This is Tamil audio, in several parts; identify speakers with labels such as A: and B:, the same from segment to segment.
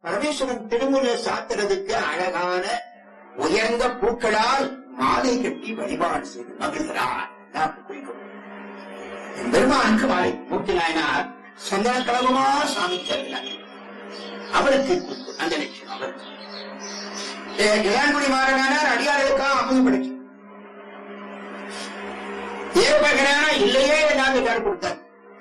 A: பரமேஸ்வரன் திருமுறை சாத்துறதுக்கு அழகான உயர்ந்த பூக்களால் மாலை கட்டி வழிபாடு செய்து மகிழ்கிறார் நான் குறிக்கும் என் பெருமானுக்கு மாலை மூர்த்தி நாயனார் சந்தன கலகமா சாமி தருகிறார் அவருக்கு அந்த லட்சம் அவருக்கு இளையான்குடி மாறனார் அடியார்களுக்காக அமைதிப்படுத்தி ஏற்பகிறானா இல்லையே நான் கார் கொடுத்தார்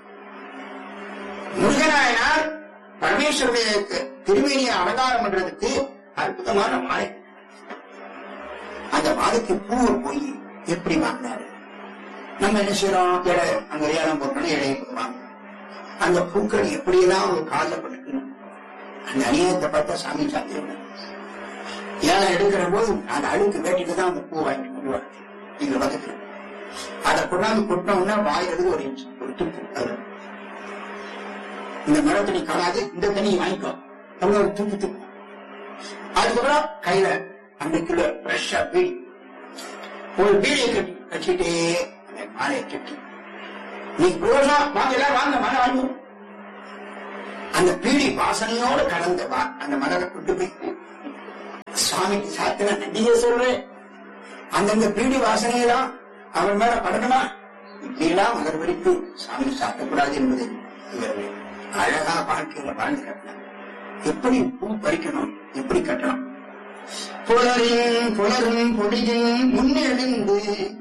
A: முருகனாயனார் பரமேஸ்வருடைய திருமேனியை அலங்காரம் பண்றதுக்கு அற்புதமான மாலை அந்த மாலைக்கு பூவை போய் எப்படி வாங்கினாரு நம்ம என்ன செய்யறோம் எடை அங்க ஏழம் போட்டோம் இடையை போடுவாங்க அந்த பூக்கள் எப்படியெல்லாம் ஒரு காலில் பண்ணிக்கணும் அந்த அநியாயத்தை பார்த்தா சாமி சாத்தியம் ஏழை எடுக்கிற போது அந்த அழுக்கு வேட்டிட்டு தான் அந்த பூ வாங்கி கொள்வாங்க எங்க பக்கத்துல அதை கொண்டாந்து கொட்டோம்னா வாய் எழுது ஒரு இன்ச் ஒரு துப்பு அதுல இந்த மரத்தடி காணாது இந்த தண்ணியை வாங்கிக்கோ அவங்க ஒரு துப்பு துப்பு அதுக்கப்புறம் கையில அந்த கிலோ ஃப்ரெஷ்ஷா பீடி ஒரு பீடியை கட்டி கட்டிட்டே அந்த மாலையை கட்டி நீ ரோசா வாங்க எல்லாரும் வாங்க மலை வாங்க அந்த பீடி வாசனையோடு கலந்த வா- அந்த மலரை கொண்டு போய் சுவாமிக்கு சாத்தின நன்றியை சொல்றேன் அந்தந்த பீடி வாசனையெல்லாம் அவன் மேல படணுமா இப்படியெல்லாம் மலர் வரித்து சாமி சாத்தக்கூடாது என்பது இவர்கள் அழகா வாழ்க்கையில வாழ்ந்து கட்டணும் எப்படி பூ பறிக்கணும் எப்படி கட்டணும் புலரின் புலரும் பொடியின் முன்னெழுந்து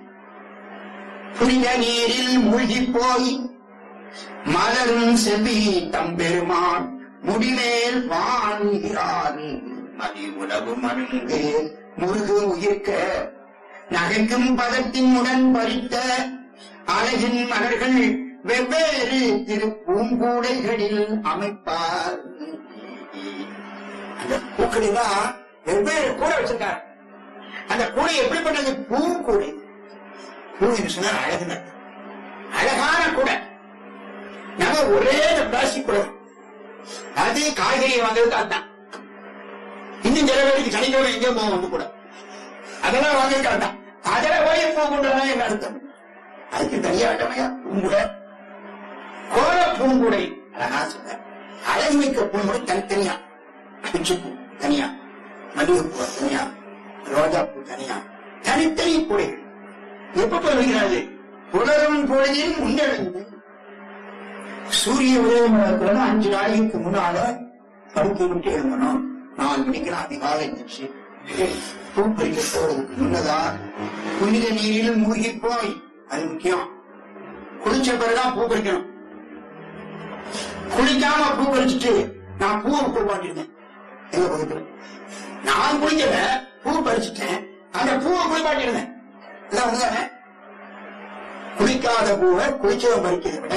A: புனித நீரில் மூழ்கி போய் மலரும் செவி தம்பெருமான் முடிமேல் வாங்குகிறான் மதி உணவு மருங்கு முருகு உயிர்க்க நகைக்கும் பதத்தின் உடன் பறித்த அழகின் மலர்கள் வெவ்வேறு திரு பூங்கூடைகளில் அமைப்பார் அந்த பூக்களெல்லாம் வெவ்வேறு கூடை வச்சிருக்காரு அந்த கூடை எப்படிப்பட்டது பூங்கூடை பூ என்று சொன்னால் அழகுன அழகான கூடை நம்ம ஒரே பிளாஸ்டிக் கூடை அது காய்கறி வாங்குறதுக்கு அதுதான் இன்னும் சில பேருக்கு சனிக்கிழமை எங்கே போவோம் வந்து கூட அதெல்லாம் வாங்கிட்டு அதுதான் அதில் போய் பூ கொண்டு வரலாம் என்ன அர்த்தம் அதுக்கு தனியா இடமையா பூங்குடை கோல பூங்குடை அழகா சொல்ற அழகு மிக்க பூங்குடை தனித்தனியா பிச்சுப்பூ தனியா மல்லிகைப்பூ தனியா ரோஜா பூ தனியா தனித்தனி கூடைகள் எப்ப வருகிறது புலரும் பொழுதில் முன்னெழுந்து சூரிய உதயம் நடக்கிறது அஞ்சு நாளைக்கு முன்னால படுக்கை விட்டு எழுந்தணும் நாலு மணிக்கு அதிகாலை இருந்துச்சு பூ பறிக்க போறதுக்கு முன்னதா புனித நீரில் மூழ்கி போய் அது முக்கியம் குளிச்ச பிறகுதான் பூ பறிக்கணும் குளிக்காம பூ பறிச்சுட்டு நான் பூவை குளிப்பாட்டிருந்தேன் எங்க பக்கத்துல நான் குளிக்கல பூ பறிச்சுட்டேன் அந்த பூவை குளிப்பாட்டிருந்தேன் இதான் உண்மைதானே? குளிக்காத பூவை குளிச்சவன் பறிக்கிறத விட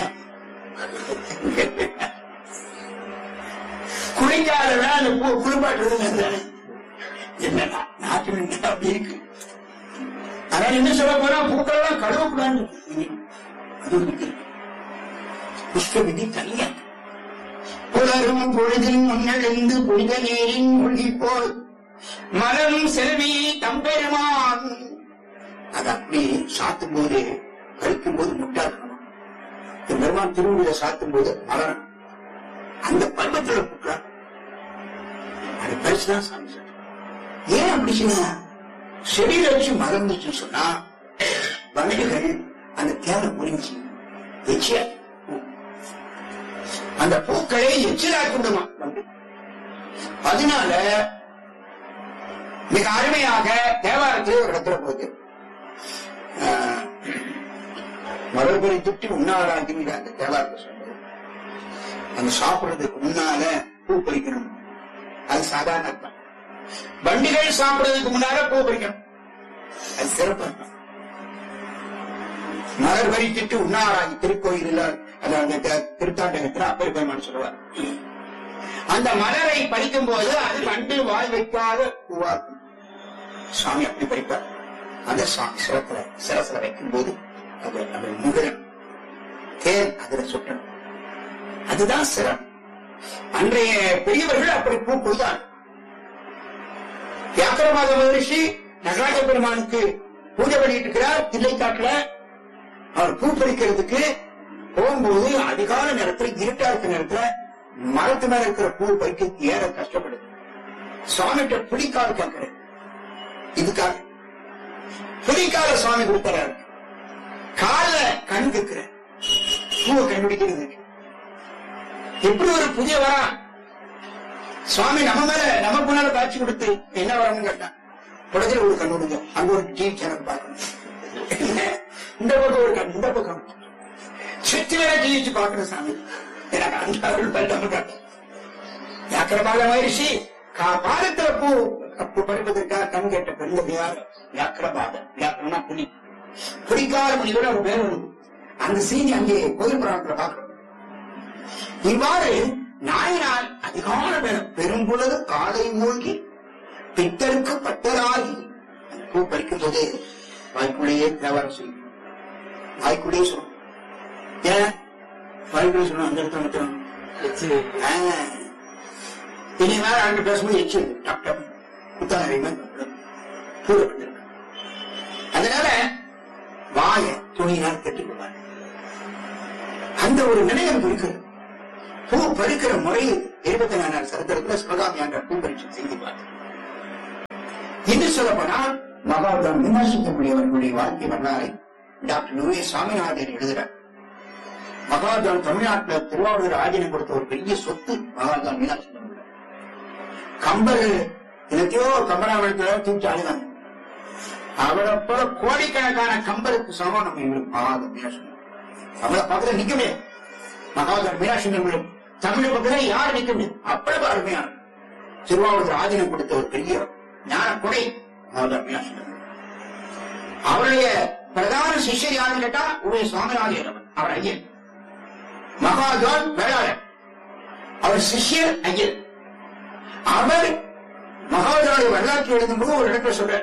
A: குளிக்காதவன் அந்த பூ குளிப்பாட்டுறது என்னடா நாட்டு மீன் அப்படி இருக்கு அதனால என்ன சொல்ல போனா பூக்கள் எல்லாம் கழுவக்கூடாது அது இருக்கு புஷ்ப விதி தனியா புலரும் பொழுதில் முன்னெழுந்து புனித நீரின் மூழ்கி போல் மலரும் செல்வி தம்பெருமான் அது அப்படி சாத்தும் போது கழிக்கும் போது முட்டாக்கணும் இந்த பெருமான் திருவிழா சாத்தும் போது மலரும் அந்த பருவத்துல பூக்கிறார் அது பரிசுதான் சாமி சொல்றார். ஏன் அப்படி செய்யணும் செடியில வச்சு மறந்துச்சு சொன்னா வண்டுகள் அந்த தேவை புரிஞ்சு எச்சியா அந்த பூக்களை எச்சிலாக்கி விடுமா வண்டு. அதனால மிக அருமையாக தேவாரத்திலே ஒரு இடத்துல போகுது ஆஹ், மலர்பெரி துட்டி உண்ணாராங்கிற அந்த தேவாரத்தை சொல்றது அந்த சாப்பிடுறதுக்கு முன்னால பூ பறிக்கணும் அது சாதாரண அர்த்தம் வண்டிகள் சாப்பிடுறதுக்கு முன்னால பூ பறிக்கணும் அது சிறப்பு அர்த்தம் மலர் பறித்துட்டு உண்ணாராகி திருக்கோயிலில் அது அந்த த- திருத்தாண்டகத்தில் அப்பர் பெருமான் சொல்லுவார் அந்த மலரை பறிக்கும் போது அது வண்டு வாய் வைக்காத பூவாக்கும் சாமி அப்படி பறிப்பார் அந்த சாமி சிரத்துல சிரசுல வைக்கும் போது அது அது முகரம் தேன் அதுல சுட்டணும் அதுதான் சிரம் அன்றைய பெரியவர்கள் அப்படி பூ கொய்தார் வியாக்கரமாத மகரிஷி நடராஜ பெருமானுக்கு பூஜை பண்ணிட்டு இருக்கிறார் தில்லைக்காட்டுல அவர் பூ பறிக்கிறதுக்கு போகும்போது அதிகால நேரத்துல இருட்டா இருக்க நேரத்துல மரத்து மேல இருக்கிற பூ பறிக்க ஏற கஷ்டப்படுது சுவாமிகிட்ட புலிக்கால் கேட்கிறேன் இதுக்காக புலிக்கால சுவாமி கொடுக்கிறாரு கால கண் கேட்கிறேன் பூவை கண்டுபிடிக்கிறது எப்படி ஒரு புதிய வரா சுவாமி நம்ம மேல நம்ம முன்னால காட்சி கொடுத்து என்ன வரணும்னு கேட்டான் புடத்தில் ஒரு கண் விடுங்க அங்க ஒரு டிவி சேனல் பார்க்கணும் இந்த பக்கம் ஒரு கண் இந்த பக்கம் சுத்தி வேற டிவி பார்க்கணும் சாமி எனக்கு அந்த அருள் பல்லாம காட்டும் வியாக்கிரமாக மகிழ்ச்சி கா- பாதத்துல பூ பூ பறிப்பதற்காக கண் கேட்ட பெண்கள் யார் வியாக்கிரபாதம் வியாக்கிரம்னா புலி புலிக்கால முனிவர் ஒரு பேர் உண்டு. அந்த செய்தி அங்கே கோயில் புராணத்துல பார்க்கிறோம் இவ்வாறு நாயினால் அதிகால வேணும் பெரும்புலகு காலை மூழ்கி பித்தருக்கு பட்டராகி அந்த பூ பறிக்கும் போது வாய்க்குள்ளேயே தேவாரம் செய்யும் வாய்க்குள்ளேயே சொல்லும் ஏன் வாய்க்குள்ளே சொல்லணும் அந்த இடத்துல மட்டும் ஆ. இனி மேல அங்க பேசும்போது எச்சு டாக்டர் புத்தாங்க பூரப்பட்டிருக்கு அதனால வாய துணியினால் கெட்டுக்கொள்வார் அந்த ஒரு நிலையம் இருக்கிறது பூ பறிக்கிற முறை இருபத்தி நாலாயிரம் சரித்திரத்துல சிவகாமி என்ற பூ பரீட்சை செய்திருப்பார் இன்னும் சொல்ல போனால் மகாத்தான் விமர்சிக்கக்கூடியவர்களுடைய வாழ்க்கை வரலாறை டாக்டர் லுவே சாமிநாதன் எழுதுறார் மகாத்தான் தமிழ்நாட்டில் திருவாரூர் ஆஜனம் கொடுத்த ஒரு பெரிய சொத்து மகாத்தான் மீனாட்சி சுந்தரம் பிள்ளை. கம்பர் எனத்தையோ கம்பராமணத்துல தூக்கி அழுதாங்க அவரை போல கோடிக்கணக்கான கம்பருக்கு சமம் நம்ம இவருக்கு மகாத்தான் மீனாட்சி சுந்தரம். அவளை பக்கத்துல நிக்க முடியாது மகாத்தான் மீனாட்சி சுந்தரம் தமிழ் பக்கத்துல யார் நிக்க முடியும் அவ்வளவு அருமையான திருவாவூர் ஆதீனம் கொடுத்த ஒரு பெரிய ஞான கொடை மகாத்தான் மீனாட்சி சுந்தரம். அவருடைய பிரதான சிஷ்யர் யாருன்னு கேட்டா உடைய சுவாமிநாதன் அவர். அவர் ஐயர் மகாஜான் வேளாளர் அவர் சிஷ்யர் ஐயர் அவர் மகாஜானுடைய வரலாற்று எழுதும்போது ஒரு இடத்துல சொல்ற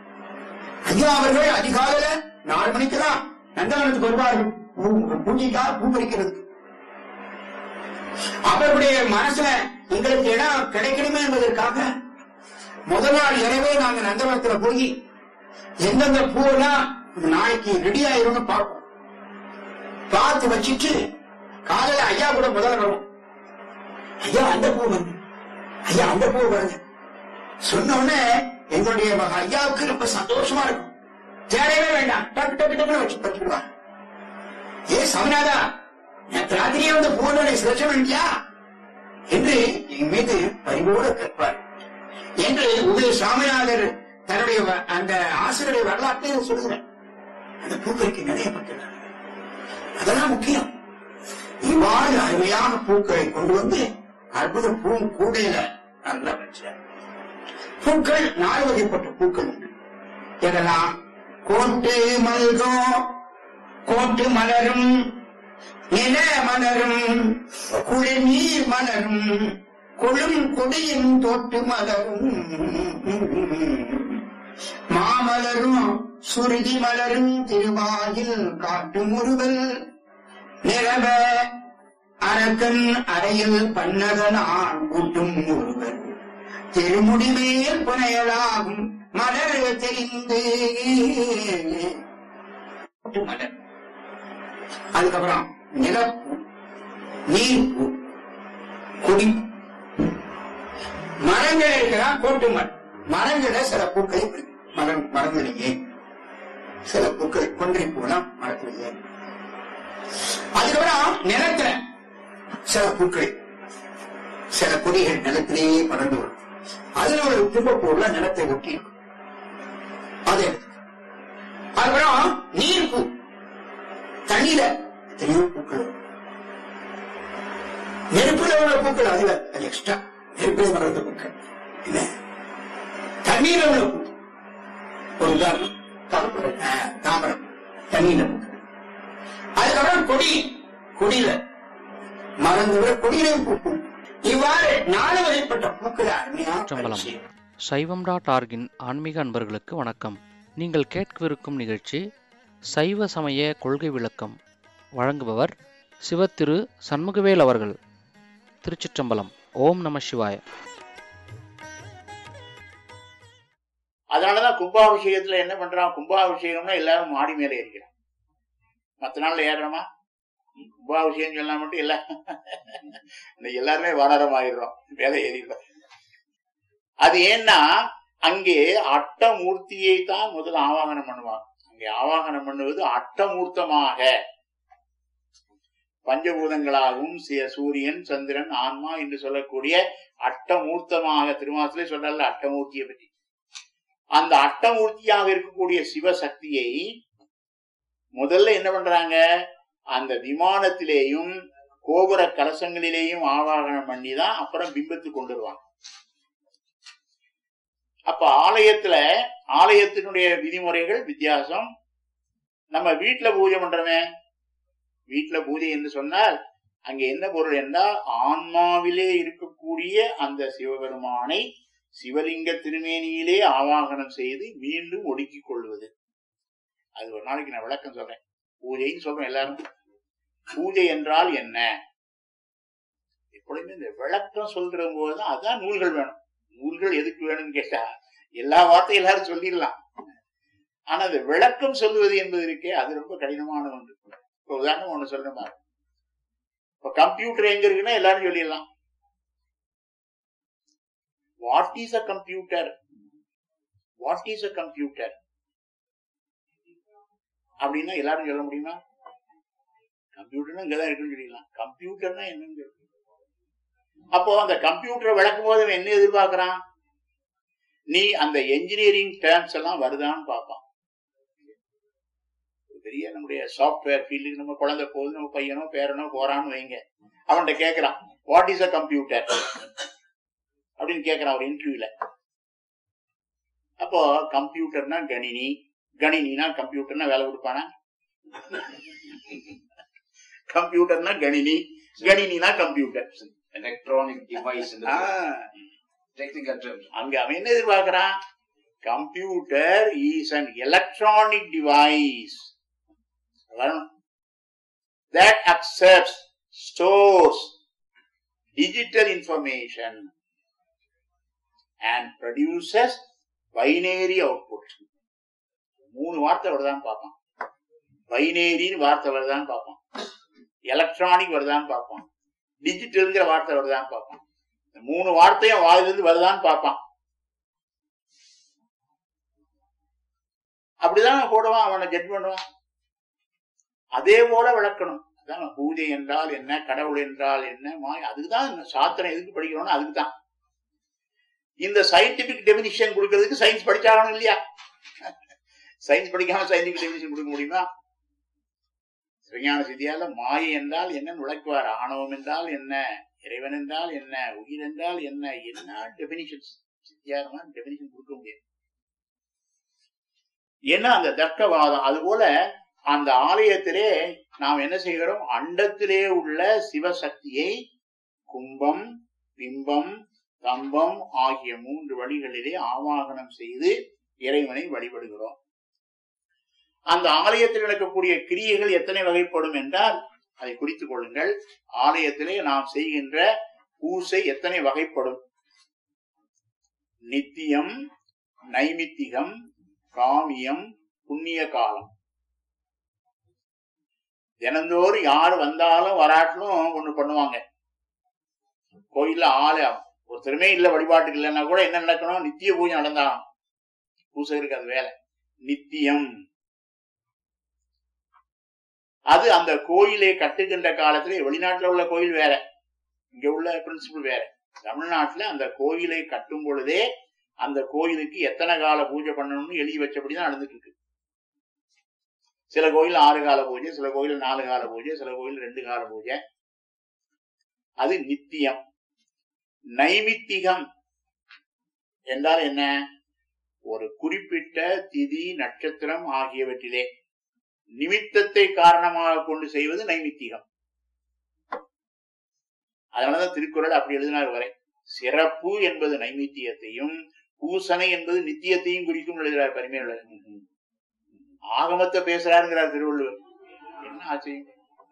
A: ஐயா அவர்கள் அதிகாலையில நாலு மணிக்கு தான் நந்தவனத்துக்கு வருவார்கள் பூ- பூஜைக்காக பூ பறிக்கிறதுக்கு அவருடைய மனசுல எங்களுக்கு இடம் கிடைக்கணுமே என்பதற்காக முதல் நாள் இரவே நாங்க நந்தவனத்துல போய் எந்தெந்த பூவெல்லாம் நாளைக்கு ரெடி ஆயிரும்னு பார்ப்போம் பார்த்து வச்சிட்டு காலையில ஐயா கூட முதல்ல வரும் ஐயா அந்த பூ வருது ஐயா அந்த பூ வருது சொன்ன உடனே எங்களுடைய மக ஐயாவுக்கு ரொம்ப சந்தோஷமா இருக்கும் தேவையே வேண்டாம் டக்கு டக்கு டக்குன்னு வச்சு பறிச்சுடுவாங்க ஏ சமநாதா நேற்று ராத்திரியே வந்து பூவோட சிலட்சம் இல்லையா என்று என் மீது பரிவோடு கேட்பார் என்று உதய சாமிநாதர் தன்னுடைய வ- அந்த ஆசிரியருடைய வரலாற்றை சொல்லுகிறேன் அந்த பூக்களுக்கு நினையப்பட்டுள்ளார் அதெல்லாம் முக்கியம் இவ்வாறு அருமையான பூக்களை கொண்டு வந்து அற்புத பூ கூடையில நல்லா வச்சார் பூக்கள் நாலு வகைப்பட்ட பூக்கள் உண்டு எதெல்லாம் கோட்டு மல்கோ கோட்டு மலரும் நில மலரும் குளிர்நீர் மலரும் கொழும் கொடியின் தோட்டு மலரும் மாமலரும் சுருதி மலரும் திருவாயில் காட்டு முருகல் நிறவ அரக்கன் அறையில் பன்னகனான் கூட்டும் முருகன் திருமுடிமேல் புனையலாகும் மலர் தெரிந்து கூட்டு மலர் அதுக்கப்புறம் நிலப்பூ நீர்ப்பூ கொடி மரங்கள் இருக்கிறான் கோட்டு மரம் மரங்கள சில பூக்களை பிடிக்கும். மரம் மரங்களிலேயே சில பூக்கள் கொன்றை பூலாம் மரத்திலேயே அதுக்கப்புறம் நிலத்துல சில பூக்கள் சில கொடிகள் நிலத்திலேயே பறந்து வரும் அதுல ஒரு தும்பப்பூர்ல நிலத்தை ஒட்டி இருக்கும் அது எடுத்து அதுக்கப்புறம் நீர் பூ தண்ணியில எத்தனையோ பூக்கள் இருக்கும். நெருப்புல உள்ள பூக்கள் அதுல அது எக்ஸ்ட்ரா நெருப்பில வளர்ந்த பூக்கள் இல்ல தண்ணீர உள்ள பூ ஒரு உதாரணம் கருப்பு, ஆ, தாமரம் தண்ணீர பூக்கள் அதுக்கப்புறம் கொடி கொடியில மறந்து கொடியிலே பூக்கும் இவ்வாறு நாலு வகைப்பட்ட பூக்களை அருமையா
B: சம்பளம்.
A: பரிசு.
B: சைவம் டாட் ஆர்கின் ஆன்மீக அன்பர்களுக்கு வணக்கம் நீங்கள் கேட்கவிருக்கும் நிகழ்ச்சி சைவ சமய கொள்கை விளக்கம் வழங்குபவர் சிவத்திரு சண்முகவேல் அவர்கள் திருச்சிற்றம்பலம் ஓம் நம சிவாய
C: அதனாலதான் கும்பாபிஷேகத்துல என்ன பண்றான் கும்பாபிஷேகம்னா எல்லாரும் மாடி மேல ஏறிக்கிறான் மத்த நாள்ல ஏறுறோமா கும்பாபிஷேகம் சொன்னா மட்டும் இல்ல இன்னைக்கு எல்லாருமே வானரம் ஆயிடுறோம் வேலை ஏறிடுறோம் அது ஏன்னா அங்கே அட்டமூர்த்தியை தான் முதல்ல ஆவாகனம் பண்ணுவாங்க அங்கே ஆவாகனம் பண்ணுவது அட்டமூர்த்தமாக பஞ்சபூதங்களாகவும் சி- சூரியன் சந்திரன் ஆன்மா என்று சொல்லக்கூடிய அட்டமூர்த்தமாக திருமாசலே சொல்றல அட்டமூர்த்தியை பற்றி அந்த அட்டமூர்த்தியாக இருக்கக்கூடிய சிவசக்தியை முதல்ல என்ன பண்றாங்க அந்த விமானத்திலேயும் கோபுர கலசங்களிலேயும் ஆவாகனம் பண்ணி தான் அப்புறம் பிம்பத்துக்கு கொண்டு வருவாங்க அப்ப ஆலயத்துல ஆலயத்தினுடைய விதிமுறைகள் வித்தியாசம் நம்ம வீட்டுல பூஜை பண்றோமே வீட்டுல பூஜை என்று சொன்னால் அங்க என்ன பொருள் என்றால் ஆன்மாவிலே இருக்கக்கூடிய அந்த சிவபெருமானை சிவலிங்க திருமேனியிலே ஆவாகனம் செய்து மீண்டும் ஒடுக்கிக் கொள்வது அது ஒரு நாளைக்கு நான் விளக்கம் சொல்றேன் பூஜைன்னு சொல்றோம் எல்லாரும் பூஜை என்றால் என்ன எப்பொழுதுமே இந்த விளக்கம் சொல்ற போதுதான் அதான் நூல்கள் வேணும் நூல்கள் எதுக்கு வேணும்னு கேட்டா எல்லா வார்த்தையும் எல்லாரும் சொல்லிடலாம் ஆனா அந்த விளக்கம் சொல்லுவது என்பது இருக்கே அது ரொம்ப கடினமான ஒன்று இப்ப உதாரணம் ஒண்ணு சொல்றேன் பாரு இப்ப கம்ப்யூட்டர் எங்க இருக்குன்னா எல்லாரும் சொல்லிடலாம் what is a computer what is a computer அப்படின்னா எல்லாரும் சொல்ல முடியுமா கம்ப்யூட்டர்னா இங்கதான் இருக்குன்னு சொல்லிடலாம் கம்ப்யூட்டர்னா என்னன்னு சொல்லு. அப்போ அந்த கம்ப்யூட்டரை விளக்கும் போது அவன் என்ன எதிர்பார்க்கறான் நீ அந்த என்ஜினியரிங் டேர்ம்ஸ் எல்லாம் வருதான்னு பார்ப்பான் ஒரு பெரிய நம்முடைய சாஃப்ட்வேர் ஃபீல்டுக்கு நம்ம குழந்தை போகுது நம்ம பையனோ பேரனோ போறான்னு வைங்க அவன்கிட்ட கேட்கறான் வாட் இஸ் அ கம்ப்யூட்டர் அப்படின்னு கேட்கறான் ஒரு இன்டர்வியூல அப்போ கம்ப்யூட்டர்னா கணினி கணினினா கம்ப்யூட்டர்னா வேலை கொடுப்பானா கம்ப்யூட்டர்னா கணினி கணினினா computer
D: electronic device in the
C: ah,
D: technical terms.
C: அங்க அவன் என்ன எதிர்பார்க்கிறான் computer is an electronic device that accepts stores digital information and produces binary output மூணு வார்த்தை வருதான்னு பார்ப்பான் பைனேரின்னு வார்த்தை வருதான்னு பார்ப்பான் எலக்ட்ரானிக் வருதான்னு பார்ப்பான் டிஜிட்டல்ங்கிற வார்த்தை வருதான்னு பார்ப்பான் இந்த மூணு வார்த்தையும் வாயிலிருந்து வருதான்னு பார்ப்பான் அப்படிதான் அவன் போடுவான் அவனை ஜட்ஜ் பண்ணுவான் அதே போல விளக்கணும் அதான் பூஜை என்றால் என்ன கடவுள் என்றால் என்ன மாய் அதுக்குதான் இந்த சாத்திரம் எதுக்கு படிக்கிறோம்னா அதுக்குதான் இந்த சயின்டிபிக் டெபினிஷன் கொடுக்கறதுக்கு சயின்ஸ் படிச்சாகணும் இல்லையா சயின்ஸ் படிக்காம சயின்டிபிக் டெபினிஷன் கொடுக்க முடியுமா சிவஞான சித்தியால மாயை என்றால் என்னன்னு விளக்குவார் ஆணவம் என்றால் என்ன இறைவன் என்றால் என்ன உயிர் என்றால் என்ன என்ன டெபினிஷன்ஸ் சித்தியாரமா டெபினிஷன் கொடுக்க முடியாது ஏன்னா அந்த தர்க்கவாதம் அதுபோல அந்த ஆலயத்திலே நாம் என்ன செய்கிறோம் அண்டத்திலே உள்ள சிவசக்தியை கும்பம் பிம்பம் தம்பம் ஆகிய மூன்று வழிகளிலே ஆவாகனம் செய்து இறைவனை வழிபடுகிறோம் அந்த ஆலயத்தில் நடக்கக்கூடிய கிரியைகள் எத்தனை வகைப்படும் என்றால் அதை குறித்துக் கொள்ளுங்கள் ஆலயத்திலே நாம் செய்கின்ற பூசை எத்தனை வகைப்படும் நித்தியம் நைமித்திகம் காமியம் புண்ணிய காலம் தினந்தோறும் யார் வந்தாலும் வராட்டிலும் ஒண்ணு பண்ணுவாங்க கோயில்ல ஆளு ஒருத்தருமே இல்ல வழிபாட்டுக்கு இல்லைன்னா கூட என்ன நடக்கணும் நித்திய பூஜை நடந்தாலும் பூசகருக்கு அது வேலை நித்தியம் அது அந்த கோயிலை கட்டுகின்ற காலத்துல வெளிநாட்டுல உள்ள கோயில் வேற இங்க உள்ள பிரின்சிபல் வேற தமிழ்நாட்டுல அந்த கோயிலை கட்டும் பொழுதே அந்த கோயிலுக்கு எத்தனை கால பூஜை பண்ணணும்னு எழுதி வச்சபடிதான் நடந்துட்டு இருக்கு சில கோயில் ஆறு கால பூஜை சில கோயில் நாலு கால பூஜை சில கோயில் ரெண்டு கால பூஜை அது நித்தியம் நைமித்திகம் என்றால் என்ன ஒரு குறிப்பிட்ட திதி நட்சத்திரம் ஆகியவற்றிலே நிமித்தத்தை காரணமாக கொண்டு செய்வது நைமித்திகம் அதனாலதான் திருக்குறள் அப்படி எழுதினார் வரை சிறப்பு என்பது நைமித்தியத்தையும் பூசனை என்பது நித்தியத்தையும் குறிக்கும் எழுதுறார் பரிமையாளர் ஆகமத்தை பேசுறாருங்கிறார் திருவள்ளுவர் என்ன ஆச்சரியம்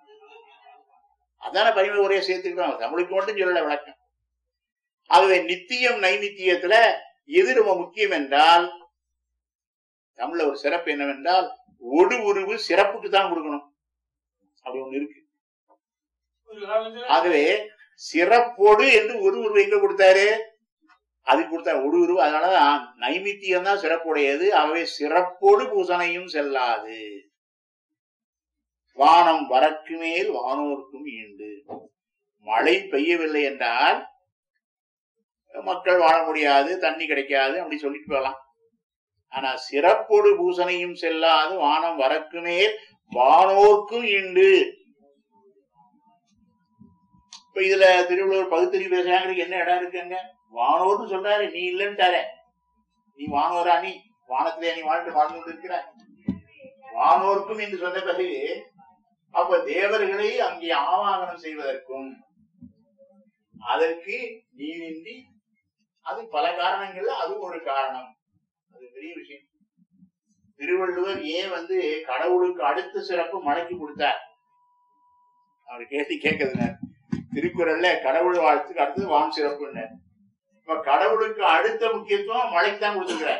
C: அதான பரிமை உரையை சேர்த்துக்கிறோம் தமிழுக்கு மட்டும் சொல்லல விளக்கம் ஆகவே நித்தியம் நைமித்தியத்துல எது ரொம்ப முக்கியம் என்றால் தமிழ்ல ஒரு சிறப்பு என்னவென்றால் ஒடு உருவு சிறப்புக்கு தான் கொடுக்கணும் அப்படி ஒண்ணு இருக்கு ஆகவே சிறப்போடு என்று ஒரு உருவம் எங்க கொடுத்தாரு அதுக்கு கொடுத்தாரு ஒரு உருவம் அதனாலதான் நைமித்தியம் தான் சிறப்புடையது ஆகவே சிறப்போடு பூசணையும் செல்லாது வானம் வரக்கு மேல் வானோர்க்கும் ஈண்டு மழை பெய்யவில்லை என்றால் மக்கள் வாழ முடியாது தண்ணி கிடைக்காது அப்படி சொல்லிட்டு போகலாம் ஆனா சிறப்போடு பூசணையும் செல்லாது வானம் வரக்கு மேல் வானோர்க்கும் ஈண்டு இப்ப இதுல திருவள்ளுவர் பகுத்தறிவு பேசுறாங்களுக்கு என்ன இடம் இருக்குங்க வானோர்னு சொல்றாரு நீ இல்லன்ட்டாரே நீ வானோரா நீ வானத்திலே நீ வாழ்ந்து வாழ்ந்து கொண்டிருக்கிற வானோர்க்கும் என்று சொன்ன பிறகு அப்ப தேவர்களை அங்கே ஆவாகனம் செய்வதற்கும் அதற்கு நீரின்றி அது பல காரணங்கள்ல அதுவும் ஒரு காரணம் அது பெரிய விஷயம் திருவள்ளுவர் ஏன் வந்து கடவுளுக்கு அடுத்த சிறப்பு மழைக்கு கொடுத்தார் அவர் கேட்டு கேட்கறதுனார் திருக்குறள்ல கடவுள் வாழ்த்துக்கு அடுத்தது வான் சிறப்புன்னு இப்ப கடவுளுக்கு அடுத்த முக்கியத்துவம் மழைக்கு தான் கொடுத்துக்கிறார்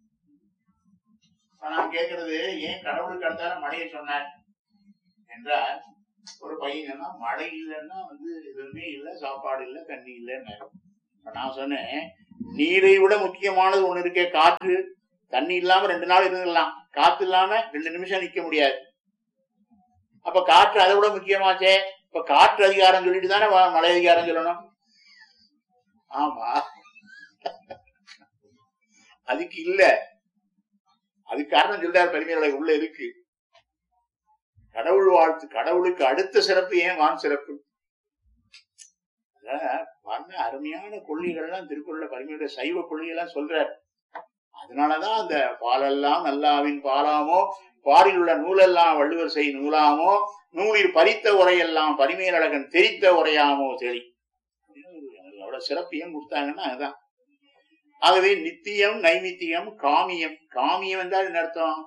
C: இப்ப நான் கேட்கறது ஏன் கடவுளுக்கு அடுத்தால மழையை சொன்னார் என்றால் ஒரு பையன் சொன்னா மழை இல்லைன்னா வந்து எதுவுமே இல்லை சாப்பாடு இல்லை தண்ணி இல்லைன்னு இப்ப நான் சொன்னேன் நீரை விட முக்கியமானது ஒண்ணு இருக்கே காற்று தண்ணி இல்லாம ரெண்டு நாள் இருந்துடலாம் காத்து இல்லாம ரெண்டு நிமிஷம் நிக்க முடியாது அப்ப காற்று அதை விட முக்கியமாச்சே இப்ப காற்று அதிகாரம் சொல்லிட்டு தானே வ- மழை அதிகாரம் சொல்லணும் ஆமா அதுக்கு இல்ல அதுக்கு காரணம் சொல்றாரு பெருமையோட உள்ள இருக்கு கடவுள் வாழ்த்து கடவுளுக்கு அடுத்த சிறப்பு ஏன் வான் சிறப்பு அதான் வந்த அருமையான கொள்கைகள்லாம் திருக்குறள்ல பரிமையோட சைவ கொள்கையெல்லாம் சொல்றார் அதனாலதான் அந்த பாலெல்லாம் நல்லாவின் பாலாமோ பாரில் உள்ள நூலெல்லாம் வள்ளுவர் செய் நூலாமோ நூலில் பறித்த உரையெல்லாம் பரிமேலழகன் தெரித்த உரையாமோ தெளி அவ்வளவு சிறப்பு ஏன் கொடுத்தாங்கன்னா அதுதான் ஆகவே நித்தியம் நைமித்தியம் காமியம் காமியம் என்றால் என்ன அர்த்தம்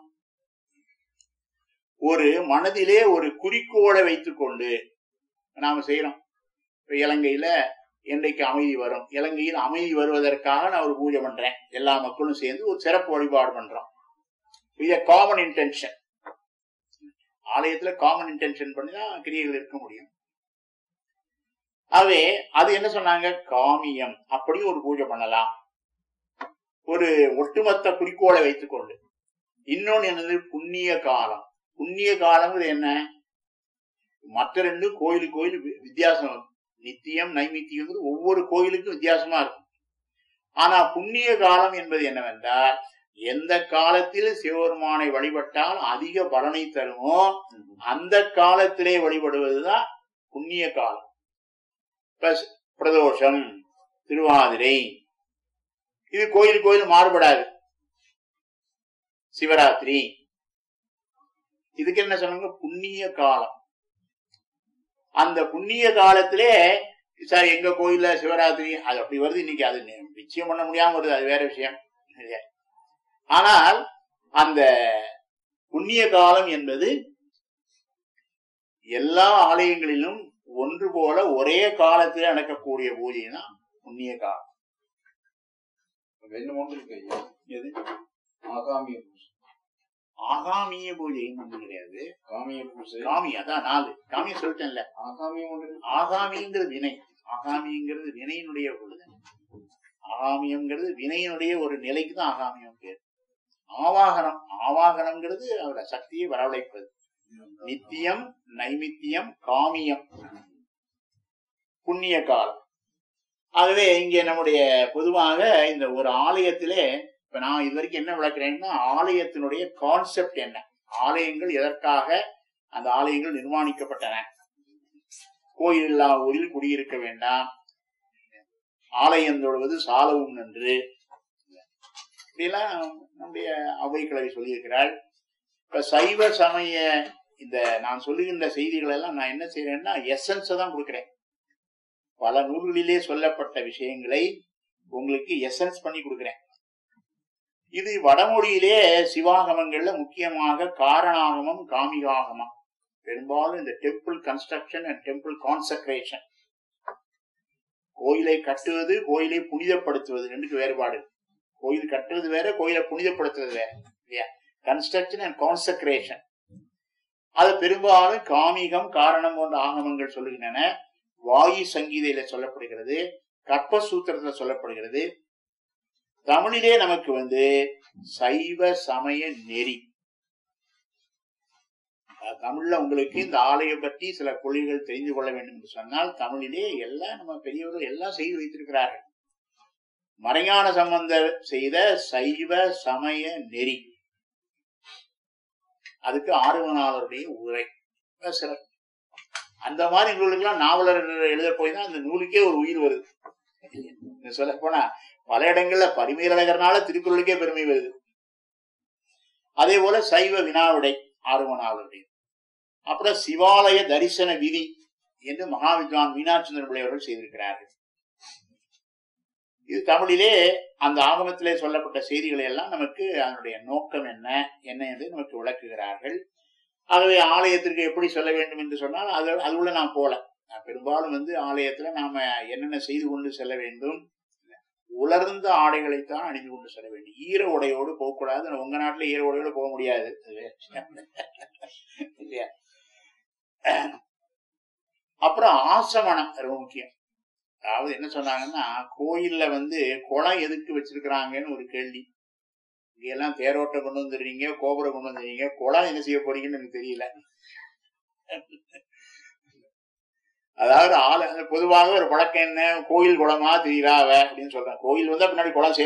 C: ஒரு மனதிலே ஒரு குறிக்கோளை வைத்துக்கொண்டு நாம செய்யறோம் இப்ப இலங்கையில என்றைக்கு அமைதி வரும் இலங்கையில் அமைதி வருவதற்காக நான் ஒரு பூஜை பண்றேன் எல்லா மக்களும் சேர்ந்து ஒரு சிறப்பு வழிபாடு பண்றோம் இது காமன் இன்டென்ஷன் ஆலயத்துல காமன் இன்டென்ஷன் பண்ணி தான் கிரியைகள் இருக்க முடியும் ஆகவே அது என்ன சொன்னாங்க காமியம் அப்படியும் ஒரு பூஜை பண்ணலாம் ஒரு ஒட்டுமொத்த குறிக்கோளை வைத்துக்கொண்டு இன்னொன்னு என்னது புண்ணிய காலம் புண்ணிய காலங்கிறது என்ன மற்ற ரெண்டு கோயில் கோயில் வி- வித்தியாசம் இருக்கும். நித்தியம் நைமித்தியம் ஒவ்வொரு கோயிலுக்கும் வித்தியாசமா இருக்கும் ஆனா புண்ணிய காலம் என்பது என்னவென்றால் எந்த காலத்தில் சிவபெருமானை வழிபட்டால் அதிக பலனை தருமோ அந்த காலத்திலே வழிபடுவதுதான் புண்ணிய காலம் இப்ப ஸ்- பிரதோஷம் திருவாதிரை இது கோயில் கோயில் மாறுபடாது சிவராத்திரி இதுக்கு என்ன சொன்னாங்க புண்ணிய காலம் அந்த புண்ணிய காலத்திலே சார் எங்க கோயில்ல சிவராத்திரி அது அப்படி வருது இன்னைக்கு அது நி- நிச்சயம் பண்ண முடியாம வருது அது வேற விஷயம் இல்லையா? ஆனால் அந்த புண்ணிய காலம் என்பது எல்லா ஆலயங்களிலும் ஒன்று போல ஒரே காலத்தில் நடக்கக்கூடிய பூஜை தான் புண்ணிய காலம்
D: ரெண்டு மூணு இருக்கு ஐயா
C: எது
D: ஆகாமிய பூசை
C: ஆகாமிய பூஜை ஒன்று கிடையாது
D: காமிய பூசை
C: காமி அதான் நாலு காமிய சொல்லிட்டேன்ல
D: ஆகாமியம் ஒன்று இருக்கு.
C: ஆகாமிங்கிறது வினை ஆகாமிங்கிறது வினையினுடைய பொழுது ஆகாமியம்ங்கிறது வினையினுடைய ஒரு நிலைக்கு தான் ஆகாமியம் பேர் ஆவாகனம் ஆவாகனம்ங்கிறது அவரோட சக்தியை வரவழைப்பது நித்தியம் நைமித்தியம் காமியம் புண்ணிய காலம் ஆகவே இங்கே நம்முடைய பொதுவாக இந்த ஒரு ஆலயத்திலே இப்ப நான் இது வரைக்கும் என்ன விளக்குறேன்னா ஆலயத்தினுடைய கான்செப்ட் என்ன ஆலயங்கள் எதற்காக அந்த ஆலயங்கள் நிர்மாணிக்கப்பட்டன கோயில் இல்லா ஊரில் குடியிருக்க வேண்டாம் ஆலயம் தொழுவது சாலவும் நன்று இப்படியெல்லாம் நம்முடைய அவை கிழவி சொல்லியிருக்கிறாள் இப்ப சைவ சமய இந்த நான் சொல்லுகின்ற செய்திகள் எல்லாம் நான் என்ன செய்யறேன்னா எசன்ஸை தான் கொடுக்கிறேன் பல நூல்களிலே சொல்லப்பட்ட விஷயங்களை உங்களுக்கு எசன்ஸ் பண்ணி கொடுக்கிறேன் இது வடமொழியிலே சிவாகமங்கள்ல முக்கியமாக காரணாகமம் காமிகாகமம் பெரும்பாலும் இந்த temple construction and temple consecration கோயிலை கட்டுவது கோயிலை புனிதப்படுத்துவது ரெண்டுக்கு வேறுபாடு கோயில் கட்டுறது வேற கோயிலை புனிதப்படுத்துறது வேற இல்லையா கன்ஸ்ட்ரக்ஷன் அண்ட் கான்சக்ரேஷன் அது பெரும்பாலும் காமிகம் காரணம் போன்ற ஆகமங்கள் சொல்லுகின்றன வாயு சங்கீதையில சொல்லப்படுகிறது கற்பசூத்திரத்துல சொல்லப்படுகிறது தமிழிலே நமக்கு வந்து சைவ சமய நெறி அஹ் தமிழ்ல உங்களுக்கு இந்த ஆலயம் பற்றி சில கொள்கைகள் தெரிந்து கொள்ள வேண்டும் என்று சொன்னால் தமிழிலே எல்லாம் நம்ம பெரியவர்கள் எல்லாம் செய்து வைத்திருக்கிறார்கள் மறைஞான சம்பந்தர் செய்த சைவ சமய நெறி அதுக்கு ஆறுவனாளருடைய உரை ரொம்ப சிறப்பு அந்த மாதிரி நூலுக்கெல்லாம் நாவலர் எழுத போய் தான் அந்த நூலுக்கே ஒரு உயிர் வருது சொல்ல போனா பல இடங்கள்ல பரிமேலழகர்னால திருக்குறளுக்கே பெருமை வருது அதே போல சைவ வினாவிடை ஆறுவனாளருடைய அப்புறம் சிவாலய தரிசன விதி என்று மகாவித்வான் மீனாட்சந்திரன் பிள்ளை அவர்கள் செய்திருக்கிறார்கள் இது தமிழிலே அந்த ஆகமத்திலே சொல்லப்பட்ட செய்திகளை எல்லாம் நமக்கு அதனுடைய நோக்கம் என்ன என்ன என்று நமக்கு விளக்குகிறார்கள் ஆகவே ஆலயத்திற்கு எப்படி சொல்ல வேண்டும் என்று சொன்னால் அது அதுக்குள்ள நான் போல நான் பெரும்பாலும் வந்து ஆலயத்துல நாம என்னென்ன செய்து கொண்டு செல்ல வேண்டும் உலர்ந்த ஆடைகளைத்தான் அணிந்து கொண்டு செல்ல வேண்டும் ஈர உடையோடு போகக்கூடாது உங்க நாட்டுல ஈர உடையோடு போக முடியாது இல்லையா அப்புறம் ஆசமனம் ரொம்ப முக்கியம் அதாவது என்ன சொன்னாங்கன்னா கோயில்ல வந்து குளம் எதுக்கு வச்சிருக்கிறாங்கன்னு ஒரு கேள்வி இங்க எல்லாம் தேரோட்டம் கொண்டு வந்துடுறீங்க கோபுரம் கொண்டு வந்துடுறீங்க குளம் என்ன செய்ய போறீங்கன்னு எனக்கு தெரியல அதாவது ஆள பொதுவாக ஒரு பழக்கம் என்ன கோயில் குளமா தெரியுறாவ அப்படின்னு சொல்றேன் கோயில் வந்தா பின்னாடி குளம்